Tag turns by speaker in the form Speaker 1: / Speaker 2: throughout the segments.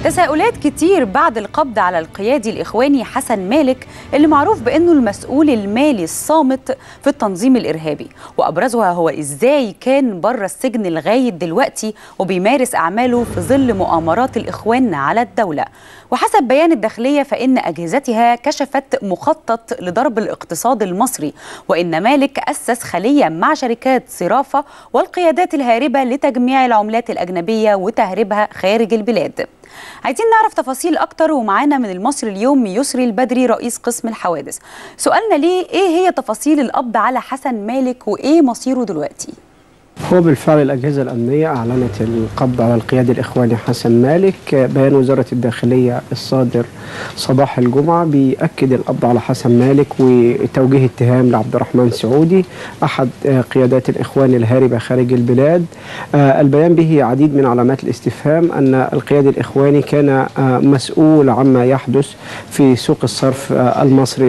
Speaker 1: تساؤلات كتير بعد القبض على القيادي الإخواني حسن مالك اللي معروف بأنه المسؤول المالي الصامت في التنظيم الإرهابي وأبرزها هو إزاي كان بره السجن لغاية دلوقتي وبيمارس أعماله في ظل مؤامرات الإخوان على الدولة وحسب بيان الداخلية فإن أجهزتها كشفت مخطط لضرب الاقتصاد المصري وإن مالك أسس خلية مع شركات صرافة والقيادات الهاربة لتجميع العملات الأجنبية وتهريبها خارج البلاد عايزين نعرف تفاصيل أكتر ومعانا من المصري اليوم يسري البدري رئيس قسم الحوادث سؤالنا ليه إيه هي تفاصيل القبض على حسن مالك وإيه مصيره دلوقتي؟
Speaker 2: هو بالفعل الأجهزة الأمنية أعلنت القبض على القيادي الإخواني حسن مالك بيان وزارة الداخلية الصادر صباح الجمعة بيأكد القبض على حسن مالك وتوجيه اتهام لعبد الرحمن سعودي أحد قيادات الإخوان الهاربة خارج البلاد البيان به عديد من علامات الاستفهام أن القيادي الإخواني كان مسؤول عما يحدث في سوق الصرف المصري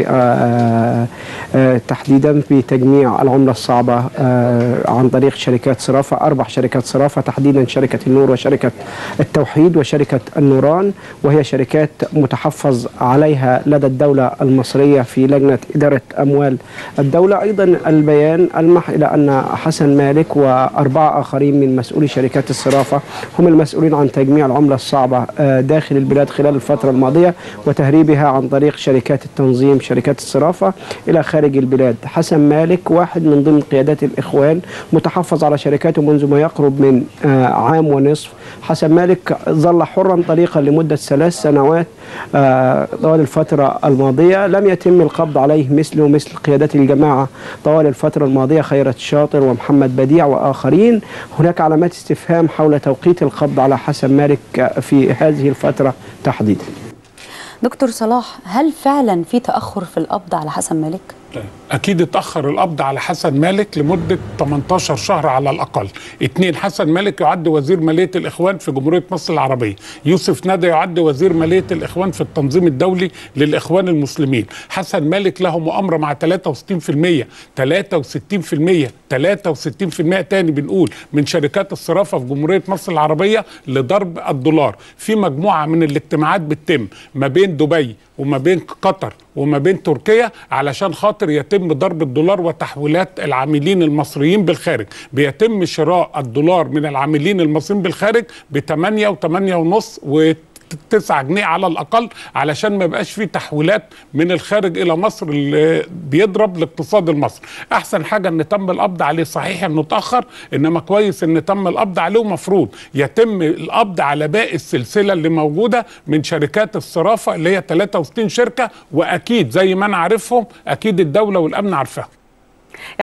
Speaker 2: تحديدا بتجميع العملة الصعبة عن طريق شركات صرافة أربع شركات صرافة تحديدا شركة النور وشركة التوحيد وشركة النوران وهي شركات متحفظ عليها لدى الدولة المصرية في لجنة إدارة أموال الدولة أيضا البيان ألمح إلى أن حسن مالك وأربعة آخرين من مسؤولي شركات الصرافة هم المسؤولين عن تجميع العملة الصعبة داخل البلاد خلال الفترة الماضية وتهريبها عن طريق شركات التنظيم شركات الصرافة إلى خارج البلاد حسن مالك واحد من ضمن قيادات الإخوان متحفظ على شركاته منذ ما يقرب من عام ونصف حسن مالك ظل حرا طليقا لمدة ثلاث سنوات طوال الفترة الماضية لم يتم القبض عليه مثله مثل قيادات الجماعة طوال الفترة الماضية خيرت شاطر ومحمد بديع وآخرين هناك علامات استفهام حول توقيت القبض على حسن مالك في هذه الفترة تحديدا
Speaker 1: دكتور صلاح هل فعلا في تأخر في القبض على حسن مالك؟
Speaker 3: اكيد اتاخر القبض على حسن مالك لمده 18 شهر على الاقل اثنين حسن مالك يعد وزير ماليه الاخوان في جمهوريه مصر العربيه يوسف ندى يعد وزير ماليه الاخوان في التنظيم الدولي للاخوان المسلمين حسن مالك له مؤامره مع 63% 63% 63% تاني بنقول من شركات الصرافه في جمهوريه مصر العربيه لضرب الدولار في مجموعه من الاجتماعات بتتم ما بين دبي وما بين قطر وما بين تركيا علشان خاطر يتم ضرب الدولار وتحويلات العاملين المصريين بالخارج بيتم شراء الدولار من العاملين المصريين بالخارج ب 8 و 8 ونص و 9 جنيه على الاقل علشان ما يبقاش في تحويلات من الخارج الى مصر اللي بيضرب الاقتصاد المصري احسن حاجه ان تم القبض عليه صحيح انه اتاخر انما كويس ان تم القبض عليه ومفروض يتم القبض على باقي السلسله اللي موجوده من شركات الصرافه اللي هي 63 شركه واكيد زي ما انا عارفهم اكيد الدوله والامن عارفاهم